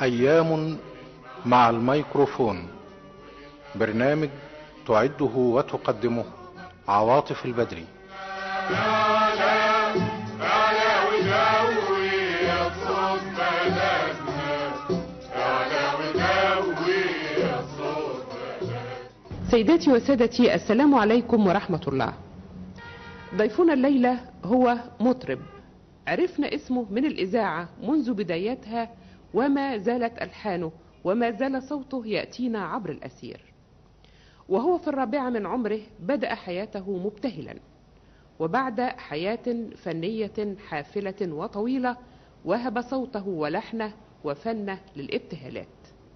أيام مع الميكروفون برنامج تعده وتقدمه عواطف البدري سيداتي وسادتي السلام عليكم ورحمة الله ضيفنا الليلة هو مطرب عرفنا اسمه من الإذاعة منذ بدايتها وما زالت ألحانه وما زال صوته يأتينا عبر الأسير وهو في الرابعة من عمره بدأ حياته مبتهلا وبعد حياة فنية حافلة وطويلة وهب صوته ولحنه وفنه للابتهالات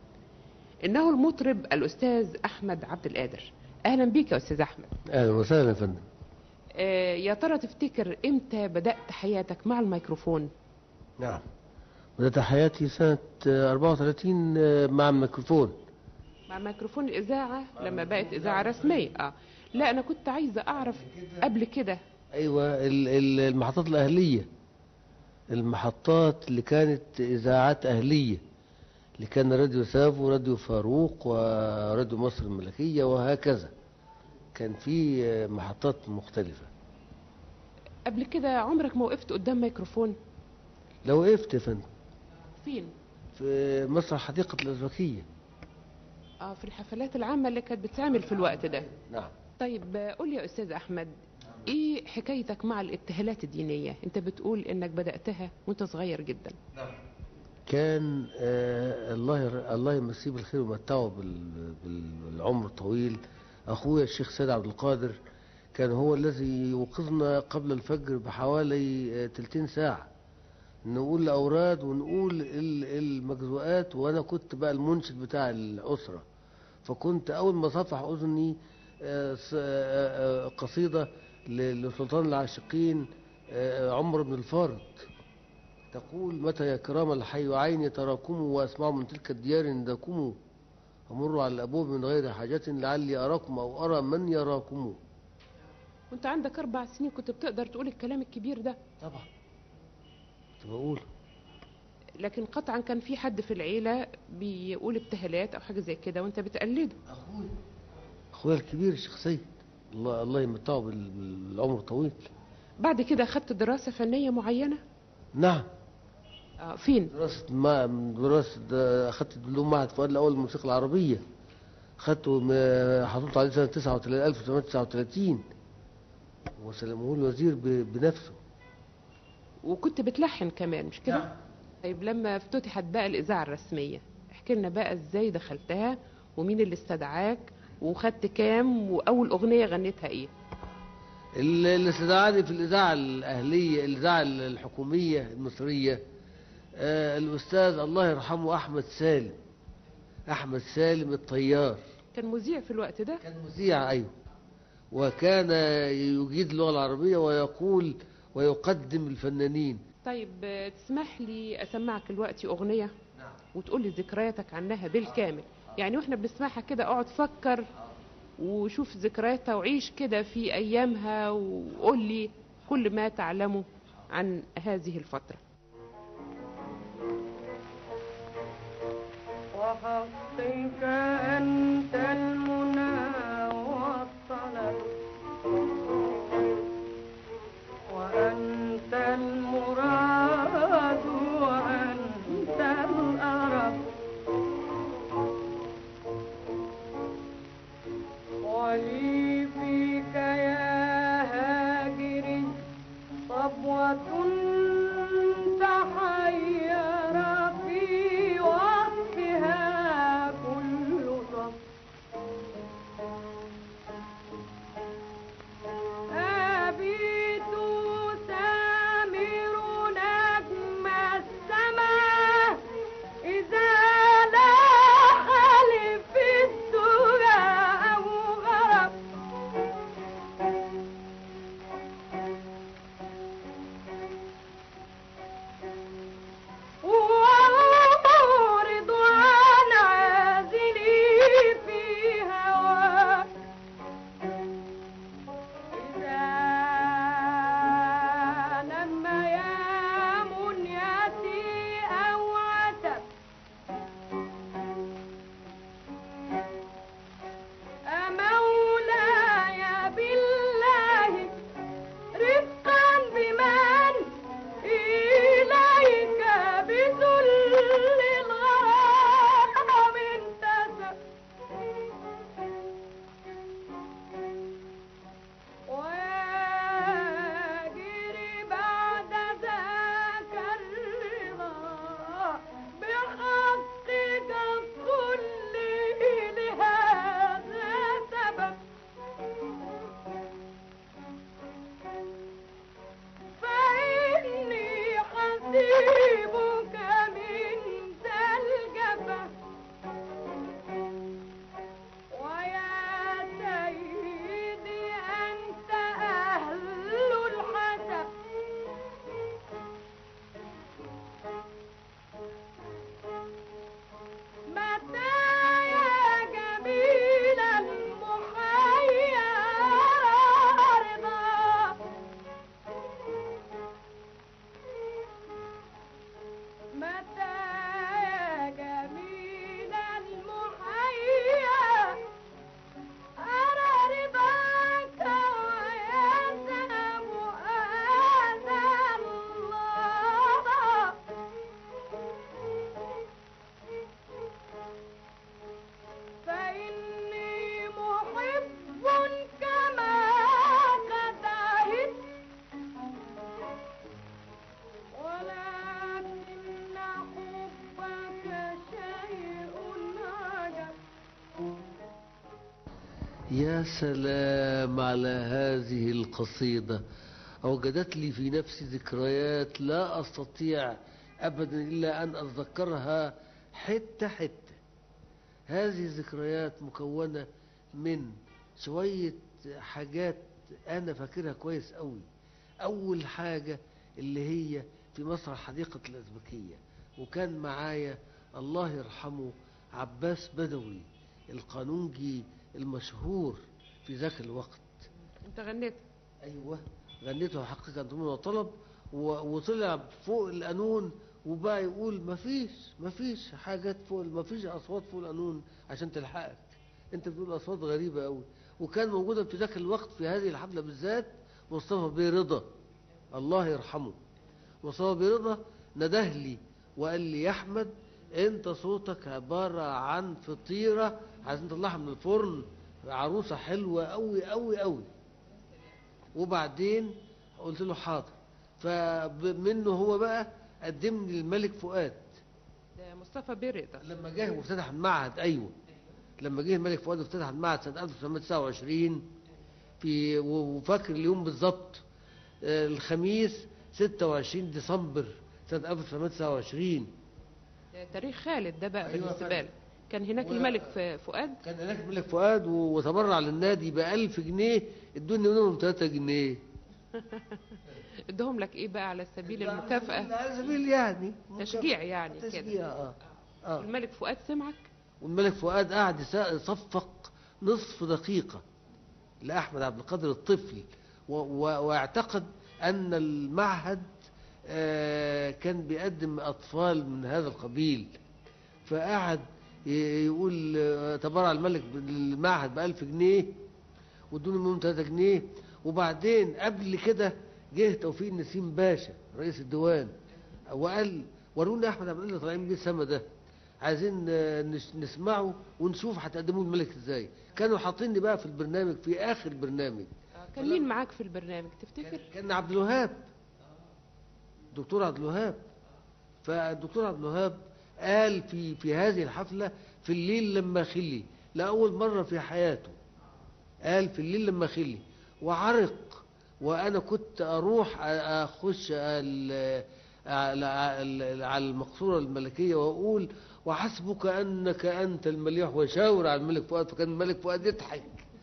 إنه المطرب الأستاذ أحمد عبد القادر أهلا بك يا أستاذ أحمد اهلا وسهلا يا فندم آه، يا ترى تفتكر إمتى بدأت حياتك مع الميكروفون نعم بدأت حياتي سنة آه، 34 آه، مع الميكروفون مع ميكروفون الإذاعة لما بقت إذاعة رسمية آه. لا أنا كنت عايزة أعرف قبل كده ايوه ال- ال- المحطات الاهليه المحطات اللي كانت اذاعات اهليه اللي كان راديو سافو وراديو فاروق وراديو مصر الملكيه وهكذا كان في آه، محطات مختلفه قبل كده عمرك ما وقفت قدام ميكروفون لو وقفت يا فندم فين في مسرح حديقه الازبكيه اه في الحفلات العامة اللي كانت بتتعمل في الوقت ده نعم طيب آه، قول لي يا أستاذ أحمد إيه حكايتك مع الابتهالات الدينية أنت بتقول إنك بدأتها وأنت صغير جدا كان آه الله ير... الله يمسيه بالخير ويمتعه بال... بال- بالعمر الطويل اخويا الشيخ سيد عبد القادر كان هو الذي يوقظنا قبل الفجر بحوالي آه، تلتين ساعة نقول الأوراد ونقول ال- المجزوءات وأنا كنت بقى المنشد بتاع الأسرة فكنت أول ما صفح أذني آه، س- آه، آه، قصيدة ل- لسلطان العاشقين آه، عمر بن الفارض تقول متى يا كرام الحي عيني تراكموا واسمعوا من تلك الديار نداكموا امر على الابواب من غير حاجة لعلي اراكم او ارى من يراكم وأنت عندك أربع سنين كنت بتقدر تقول الكلام الكبير ده طبعا كنت بقول لكن قطعا كان في حد في العيلة بيقول ابتهالات أو حاجة زي كده وأنت بتقلده اخويا اخويا الكبير الشيخ سيد الله الله يمتعه بال- بالعمر الطويل بعد كده أخدت دراسة فنية معينة نعم آه فين دراسة ما دراسة ده اخدت دبلوم معهد فؤاد الاول للموسيقى العربية خدته م- حصلت عليه سنة 39 1939 وسلمه لي الوزير ب- بنفسه وكنت بتلحن كمان مش كده نعم. طيب لما افتتحت بقى الإذاعة الرسمية احكي لنا بقى ازاي دخلتها ومين اللي استدعاك وخدت كام وأول أغنية غنيتها إيه ال- اللي استدعاني في الإذاعة الأهلية الإذاعة الحكومية المصرية آه، الأستاذ الله يرحمه أحمد سالم أحمد سالم الطيار كان مذيع في الوقت ده كان مذيع أيوه وكان يجيد اللغة العربية ويقول ويقدم الفنانين طيب آه، تسمح لي أسمعك دلوقتي أغنية وتقول لي ذكرياتك عنها بالكامل يعني واحنا بنسمعها كده اقعد فكر وشوف ذكرياتها وعيش كده في أيامها وقول لي كل ما تعلمه عن هذه الفترة وحقك أنت المنى والطلب وأنت المراد وأنت الأرب ولي فيك يا هاجري صبوة تحير في وقتها كل صف يا سلام على هذه القصيدة أوجدت لي في نفسي ذكريات لا أستطيع أبدا إلا أن أتذكرها حتة حتة هذه الذكريات مكونة من شوية حاجات أنا فاكرها كويس قوي أول حاجة اللي هي في مسرح حديقة الأزبكية وكان معايا الله يرحمه عباس بدوي القانونجي المشهور في ذاك الوقت انت غنيت ايوه غنيته حقيقه ضمن وطلب و- وطلع فوق القانون وبقى يقول مفيش مفيش حاجات فوق مفيش اصوات فوق القانون عشان تلحقك انت بتقول اصوات غريبه قوي وكان موجودا في ذاك الوقت في هذه الحفله بالذات مصطفى بيه رضا الله يرحمه مصطفى بيه رضا نده لي وقال لي يا احمد انت صوتك عباره عن فطيره عايزين نطلعها من الفرن عروسه حلوه قوي قوي قوي وبعدين قلت له حاضر فمنه هو بقى قدمني للملك فؤاد ده مصطفى بيريطة لما جه وافتتح المعهد ايوه لما جه الملك فؤاد وافتتح المعهد سنه 1929 في وفاكر اليوم بالظبط آه، الخميس 26 ديسمبر سنه 1929 ده تاريخ خالد ده بقى أيوة بالنسبة فعلا. لك كان هناك و- الملك ف- فؤاد كان هناك الملك فؤاد و- وتبرع للنادي ب 1000 جنيه ادوني منهم 3 جنيه ادهم لك ايه بقى على سبيل المكافأة على سبيل يعني تشجيع يعني كده تشجيع اه اه الملك فؤاد سمعك والملك فؤاد قعد يس- يصفق نصف دقيقة لأحمد عبد القادر الطفل و- و- واعتقد أن المعهد آه، كان بيقدم أطفال من هذا القبيل فقعد ي- يقول آه، تبرع الملك للمعهد بألف جنيه وادوني منهم 3 جنيه وبعدين قبل كده جه توفيق نسيم باشا رئيس الديوان وقال وروني احمد عبد الله طالعين بيه السما ده عايزين آه، نس- نسمعه ونشوف هتقدموه الملك ازاي كانوا حاطيني بقى في البرنامج في اخر برنامج كان مين معاك في البرنامج تفتكر كان- كان عبد الوهاب دكتور عبد الوهاب فالدكتور عبد الوهاب قال في في هذه الحفله في الليل لما خلي لاول مره في حياته قال في الليل لما خلي وعرق وانا كنت اروح أ- اخش ال- على على- على المقصوره الملكيه واقول وحسبك انك انت المليح وشاور على الملك فؤاد فكان الملك فؤاد يضحك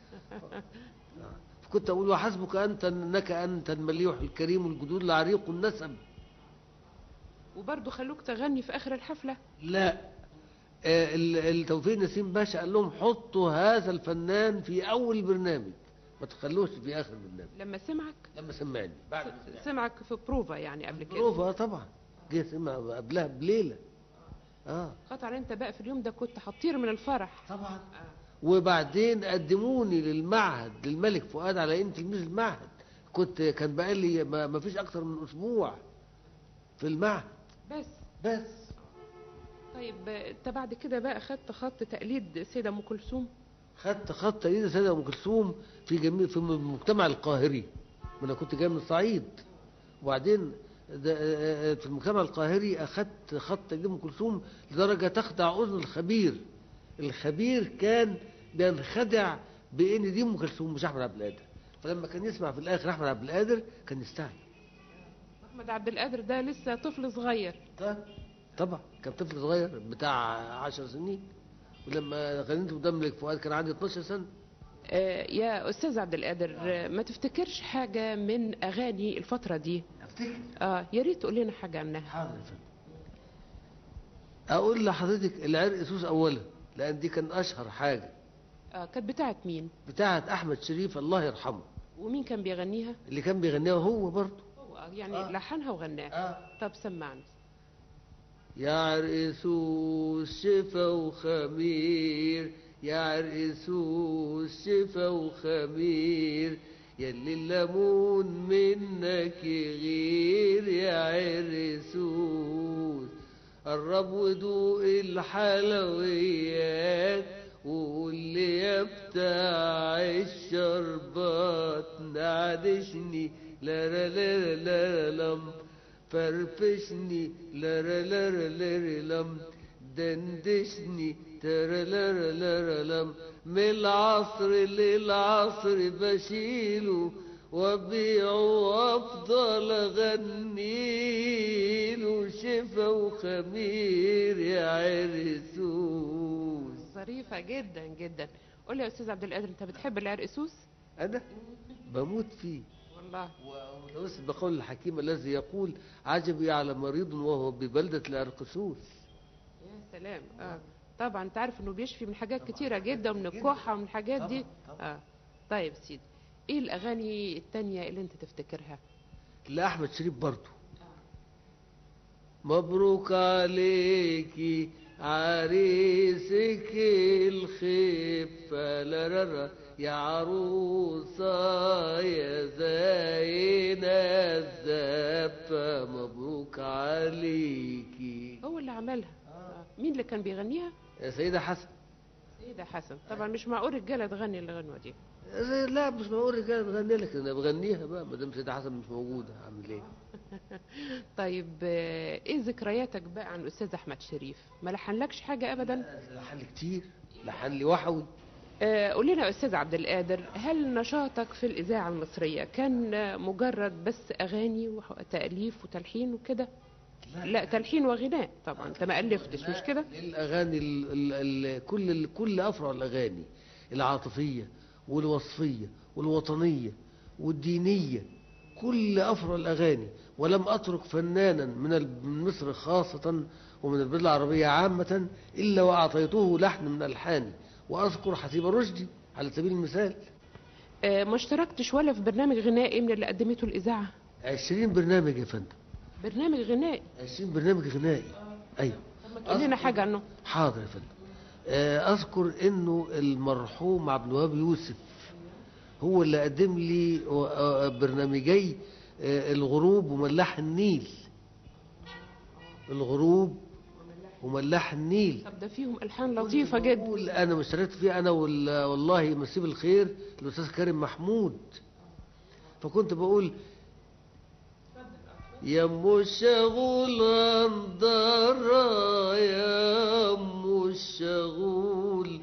فكنت اقول وحسبك انت انك انت المليح الكريم الجدود العريق النسب وبرضه خلوك تغني في اخر الحفلة لا آه، ال- التوفيق نسيم باشا قال لهم حطوا هذا الفنان في اول برنامج ما تخلوش في اخر برنامج لما سمعك لما سمعني بعد سمعك في بروفا يعني قبل كده بروفا طبعا جه سمع قبلها بليله اه قطع انت بقى في اليوم ده كنت هتطير من الفرح طبعا وبعدين قدموني للمعهد للملك فؤاد على اني تلميذ المعهد كنت كان بقى لي ما ما فيش اكتر من اسبوع في المعهد بس بس طيب آه، انت بعد كده بقى خدت خط تقليد سيدة ام كلثوم خدت خط تقليد السيده ام كلثوم في جميع في المجتمع القاهري ما انا كنت جاي من الصعيد وبعدين ده- آه، آه، في المجتمع القاهري اخدت خط تقليد ام كلثوم لدرجه تخدع اذن الخبير الخبير كان بينخدع بان دي ام كلثوم مش احمد عبد القادر فلما كان يسمع في الاخر احمد عبد القادر كان يستعجب احمد عبد القادر ده لسه طفل صغير طبعا طبعا كان طفل صغير بتاع عشر سنين ولما غنيت قدام ملك فؤاد كان عندي 12 سنه آه، يا استاذ عبد القادر آه، ما تفتكرش حاجة من اغاني الفترة دي افتكر اه يا ريت تقول لنا حاجة عنها حاضر يا فندم اقول لحضرتك العرق سوس اولا لان دي كان اشهر حاجه اه كانت بتاعت مين بتاعه احمد شريف الله يرحمه ومين كان بيغنيها اللي كان بيغنيها هو برضه هو آه، يعني آه. لحنها وغناها اه طب سمعنا يا عرق سوس شفا وخمير يا عرق سوس شفا وخمير ياللي الليمون منك يغير يا عرق سوس قرب ودوق الحلويات وقول لي يا بتاع الشربات نعدشني لا لا لا لا لم فرفشني لا لا لا لا لم دندشني ترلرلرلم من العصر للعصر بشيله وبيعه وافضل اغنيله شفا وخمير يا عرسوس ظريفة جدا جدا قول لي يا أستاذ عبد القادر أنت بتحب العرقسوس؟ انا بموت فيه والله ومتوسط بقول الحكيم الذي يقول عجبي على مريض وهو ببلدة الأرقسوس يا سلام اه طبعا انت عارف انه بيشفي من حاجات كتيرة جدا ومن الكحة ومن الحاجات دي اه طيب يا سيدي ايه الاغاني التانية اللي انت تفتكرها لأحمد شريف برضو مبروك عليكي عريسك الخفة لررة يا عروسة يا زينة الزفة مبروك عليكي هو اللي عملها آه. مين اللي كان بيغنيها يا سيدة حسن سيدة حسن طبعا مش معقول رجالة تغني الغنوة دي لا مش بقول رجاله بغني لك انا بغنيها بقى ما دام سيدة حسن مش موجوده اعمل ايه طيب آه، ايه ذكرياتك بقى عن الاستاذ احمد شريف ما لحنلكش حاجة ابدا لحن لي كتير لحن لي وحوي آه، قول لنا يا استاذ عبد القادر هل نشاطك في الاذاعه المصريه كان آه، مجرد بس اغاني وتاليف وتلحين وكده لا تلحين وغناء طبعا انت ما الفتش مش كده الاغاني ال ال ال كل ال كل افرع الاغاني العاطفيه والوصفيه والوطنيه والدينيه كل افرع الاغاني ولم اترك فنانا من ال- من مصر خاصه ومن البلاد العربيه عامه الا واعطيته لحن من الحاني واذكر حسيب رشدي على سبيل المثال آه، ما اشتركتش ولا في برنامج غنائي من اللي قدمته الاذاعه عشرين برنامج يا فندم برنامج غنائي عشرين برنامج غنائي ايوه قول لنا حاجه عنه حاضر يا فندم آه، اذكر انه المرحوم عبد الوهاب يوسف هو اللي قدم لي آه، برنامجي آه، الغروب وملاح النيل الغروب وملاح النيل طب ده فيهم الحان لطيفه جدا بقول انا مشتركت فيه انا وال- والله مسيب الخير الاستاذ كريم محمود فكنت بقول يا ام الشغول غندرة يا ام الشغول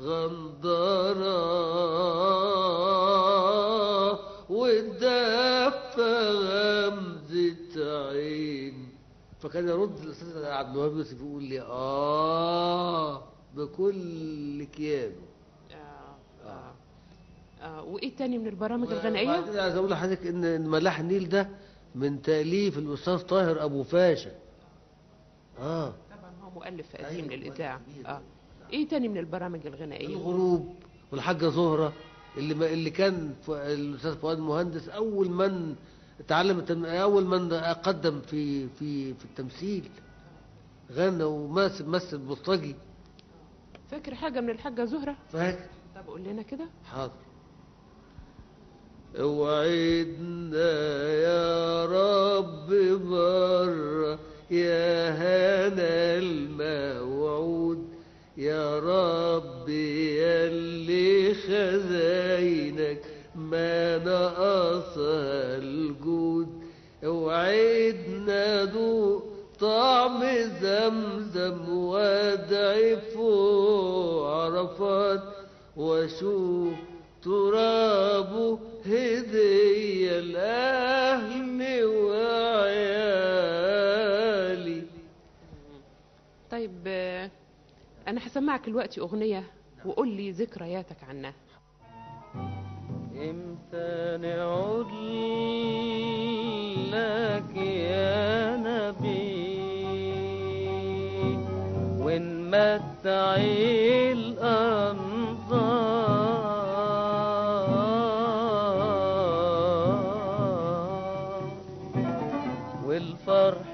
غندرة والدفة غمزة عين فكان يرد الاستاذ عبد الوهاب يوسف يقول لي اه بكل كيانه آه. آه. آه. وايه تاني من البرامج الغنائيه وبعدين عايز اقول لحضرتك ان إن ملاح النيل ده من تاليف الاستاذ طاهر ابو فاشا اه طبعا هو مؤلف قديم أيوة، للاذاعه كبير. اه ايه تاني من البرامج الغنائيه الغروب والحاجه زهره اللي ما اللي كان ف- الاستاذ فؤاد المهندس اول من تعلم التم... اول من قدم في في في التمثيل غنى ومثل مثل بلطجي فاكر حاجه من الحاجه زهره فاكر طب قول لنا كده حاضر اوعدنا يا رب مرة يا هنا الموعود يا رب يلي خزاينك ما نقصها الجود اوعدنا دوق طعم زمزم وادعي فوق عرفات واشوف ترابه هدية لأهلي وعيالي طيب آه، انا هسمعك دلوقتي اغنيه وقول لي ذكرياتك عنها امتى نعود لك يا نبي ونمتع الأنظار والفرح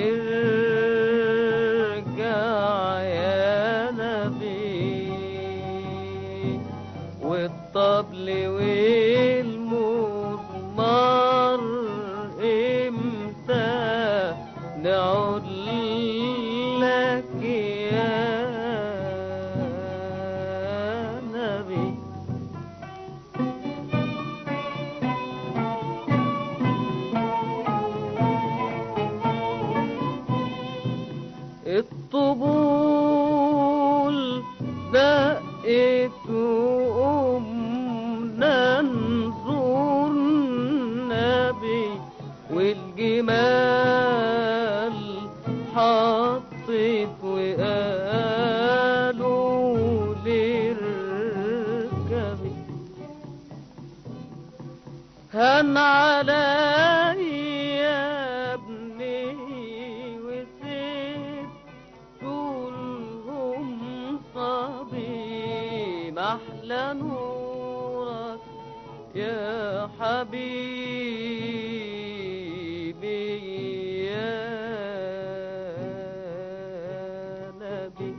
يرجع يا نبي والطبل والمزمار هن علي يا ابني وسيب كلهم صبي محلى نورك يا حبيبي يا نبي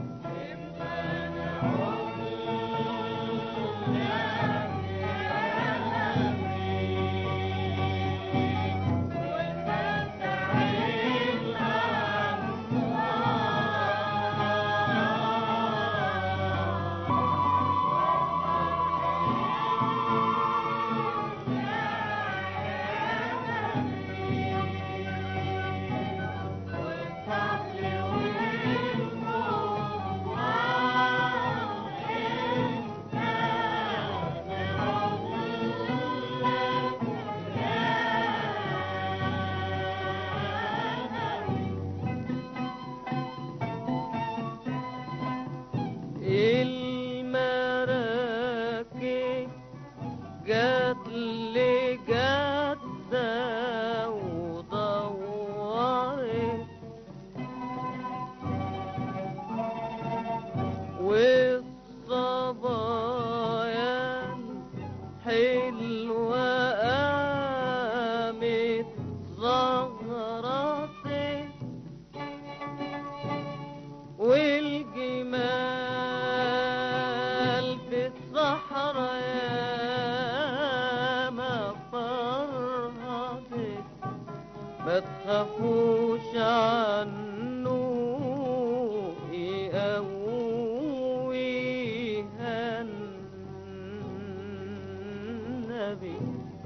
المراكب جات لي جدة ودورت والصبايا حلوة قامت زغرتي والجمال في الصحراء يا ما فرهدت ما تخافوش عنه يقويها النبي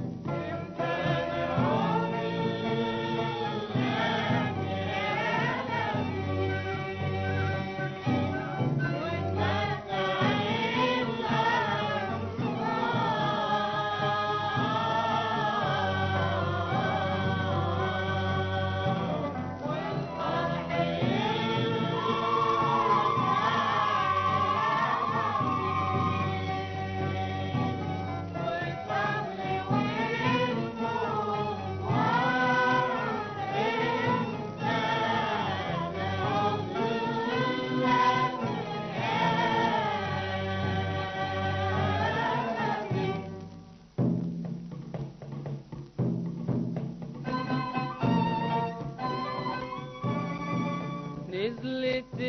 نزلت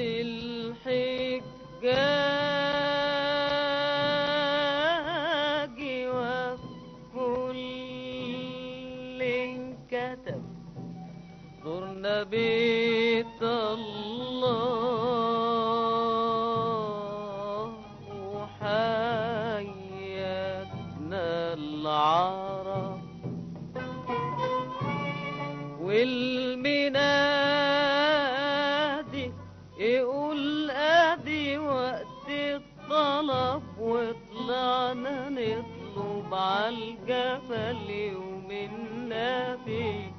الحجاج وكل كتب زرنا بيت الله وحياتنا العرب والمنادي يقول ادي وقت الطلب وطلعنا نطلب عالجبل يوم النبي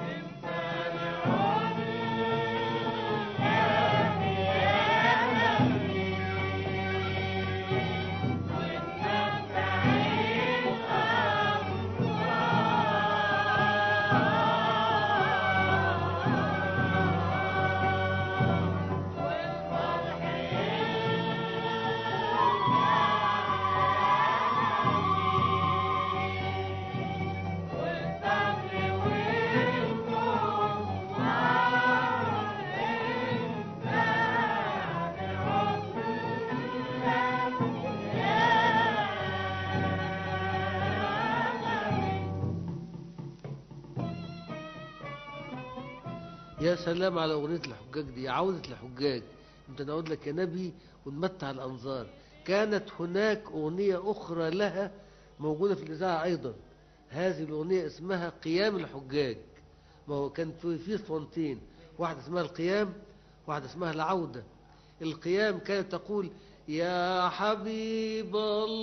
يا سلام على أغنية الحجاج دي عودة الحجاج أنت نعود لك يا نبي ونمتع الأنظار كانت هناك أغنية أخرى لها موجودة في الإذاعة أيضا هذه الأغنية اسمها قيام الحجاج ما هو كان في في صوتين واحدة اسمها القيام واحدة اسمها العودة القيام كانت تقول يا حبيب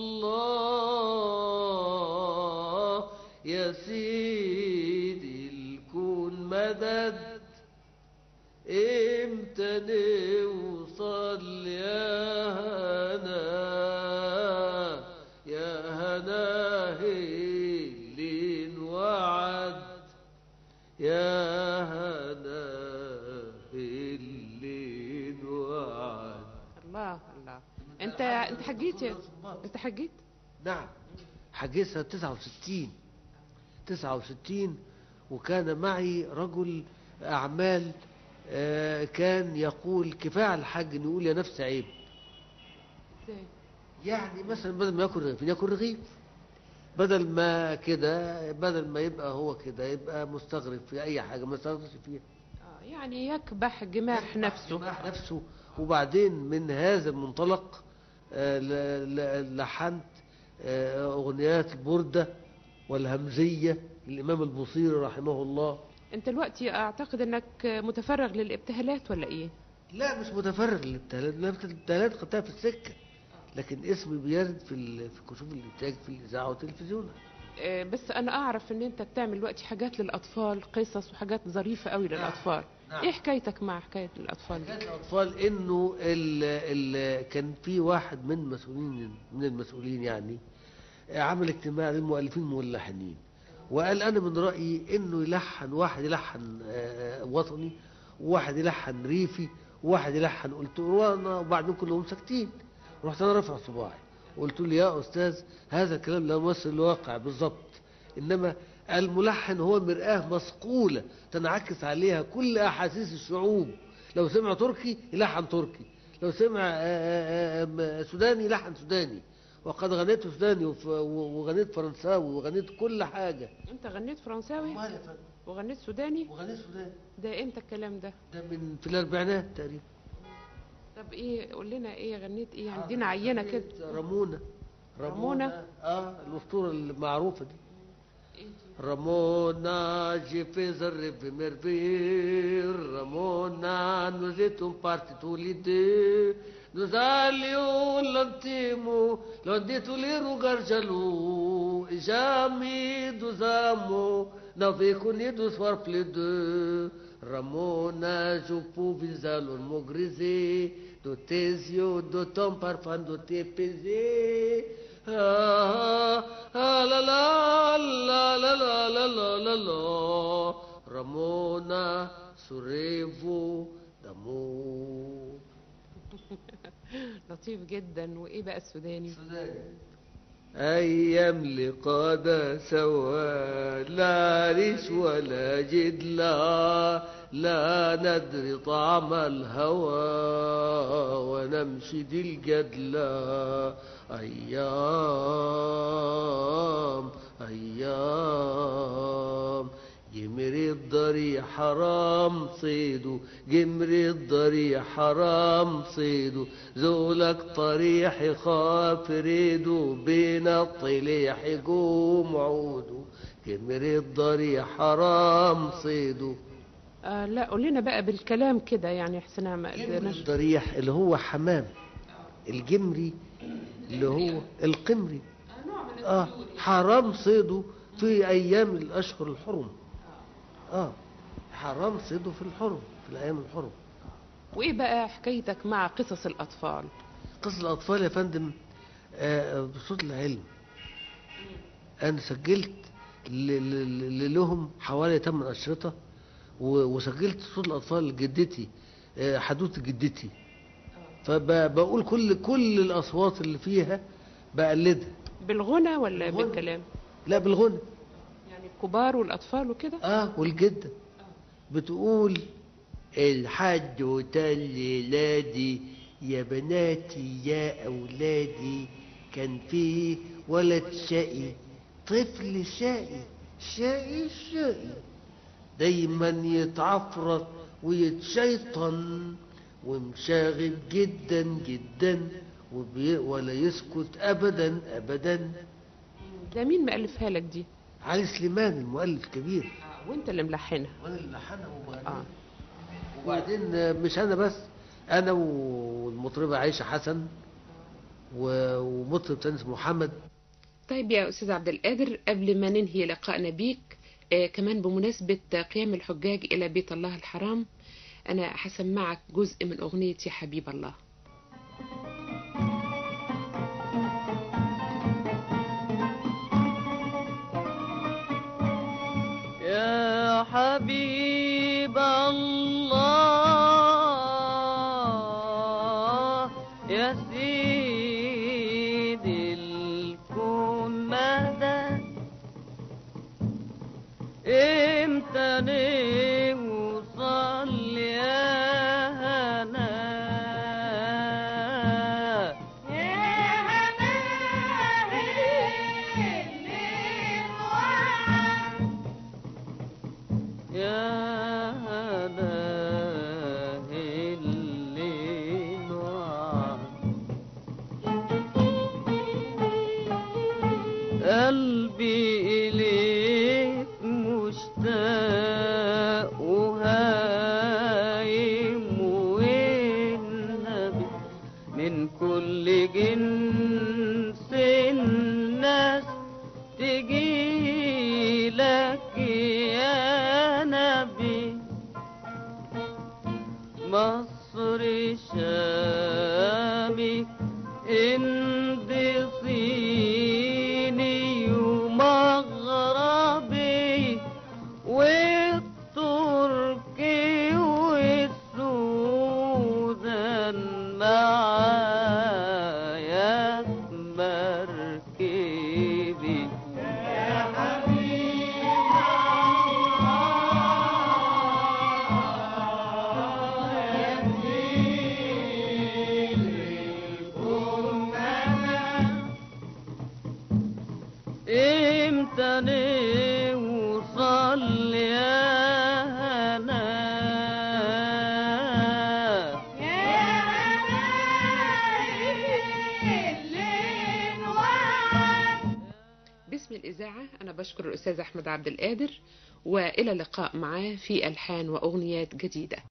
الله يا سيدي الكون مدد امتى نوصل يا هنا يا هنا اللي يا هنا اللي وعد الله الله انت انت حجيت يا انت حجيت نعم حجيت سنة 69 69 وكان معي رجل أعمال آه، كان يقول كفاية على الحج إنه يقول يا نفس عيب ازاي يعني مثلا بدل ما ياكل رغيف ياكل رغيف بدل ما كده بدل ما يبقى هو كده يبقى مستغرب في أي حاجة ما يستغربش فيها آه، يعني يكبح جماح نفسه جماح نفسه وبعدين من هذا المنطلق آه، ل- ل- لحنت آه، أغنيات البردة والهمزية الإمام البوصيري رحمه الله انت دلوقتي اعتقد انك متفرغ للابتهالات ولا ايه لا مش متفرغ للابتهالات لا، الابتهالات خدتها في السكة لكن اسمي بيرد في ال- في كشوف الإنتاج في الإذاعة والتلفزيون آه، بس انا اعرف ان انت بتعمل دلوقتي حاجات للاطفال قصص وحاجات ظريفه قوي للاطفال نعم. ايه حكايتك مع حكايه الاطفال دي حكاية الأطفال إنه ال ال كان في واحد من مسؤولين من المسؤولين يعني عمل اجتماع للمؤلفين والملحنين وقال أنا من رأيي إنه يلحن واحد يلحن آه، وطني وواحد يلحن ريفي وواحد يلحن قلت له وأنا وبعدين كلهم ساكتين رحت أنا رافع صباعي قلت له يا أستاذ هذا الكلام لا يمثل الواقع بالضبط إنما الملحن هو مرآة مصقولة تنعكس عليها كل أحاسيس الشعوب لو سمع تركي يلحن تركي لو سمع آه، آه، آه، سوداني يلحن سوداني وقد غنيت سوداني وف- وغنيت فرنساوي وغنيت كل حاجة انت غنيت فرنساوي وغنيت سوداني وغنيت سوداني ده امتى الكلام ده ده من في الأربعينات تقريبا طب ايه قول لنا ايه غنيت ايه يعني ادينا عينه كده رمونة رمونة؟ اه الأسطورة المعروفة دي إيه دي؟ Ramona, j'ai fait un rêve merveilleux. Ramona, nous étions partis tous les deux. Nous allions lentement, loin de tous les regards jaloux. Et jamais deux amants n'avaient connu deux soirs plus deux. Ramona, je pouvais alors me griser de tes yeux, de ton parfum, de tes baisers. Ah, ah, la la la la la la la la la Ramona Surevo d'amour لطيف جدا وايه بقى السوداني أيام لقانا سوا لا ريش ولا جدلا لا ندري طعم الهوى ونمشي دي الجدلا أيام أيام جمري الضري حرام صيده جمري الضري حرام صيده زولك طريح يخاف ريده بين الطليح يقوم عوده جمري الضري حرام صيده آه لا قول لنا بقى بالكلام كده يعني احسن ما جمري قدرناش الضريح اللي هو حمام الجمري اللي هو القمري اه حرام صيده في ايام الاشهر الحرم اه حرام صيده في الحرم في الايام الحرم وايه بقى حكايتك مع قصص الاطفال قصة الأطفال يا فندم آه، بصوت العلم أنا سجلت ل- ل- ل- لهم حوالي 8 أشرطة و- وسجلت صوت الأطفال لجدتي آه، حدوث جدتي فبقول كل كل الأصوات اللي فيها بقلدها بالغنى ولا بالغنى. بالكلام لا بالغنى يعني الكبار والاطفال وكده اه والجدة بتقول الحدوتة الليلة دي يا بناتي يا أولادي كان فيه ولد شقي طفل شقي شقي شقي دايما يتعفرط ويتشيطن ومشاغب جدا جدا وبي ولا يسكت أبدا أبدا ده مين مألفها لك دي علي سليمان المؤلف كبير وانت اللي ملحنها وانا اللي لحنها وبعدين اه وبعدين مش انا بس انا والمطربه عائشه حسن و- ومطرب تاني اسمه محمد طيب يا أستاذ عبد القادر قبل ما ننهي لقائنا بيك آه كمان بمناسبة قيام الحجاج إلى بيت الله الحرام أنا هسمعك جزء من أغنية يا حبيب الله يا حبيب الله يا سيدي الكون مدى امتى نوصل يا هنا يا هنا الليل وعد قلبي إليك مشتاق وهايم والنبي من كل جنس الناس تجيلك يا نبي مصر شامي هند صيني ومغربي والتركي والسودان معايا في مركبي امتى نوصل يا هنا باسم الإذاعة أنا بشكر الأستاذ أحمد عبد القادر وإلى اللقاء معاه في ألحان وأغنيات جديدة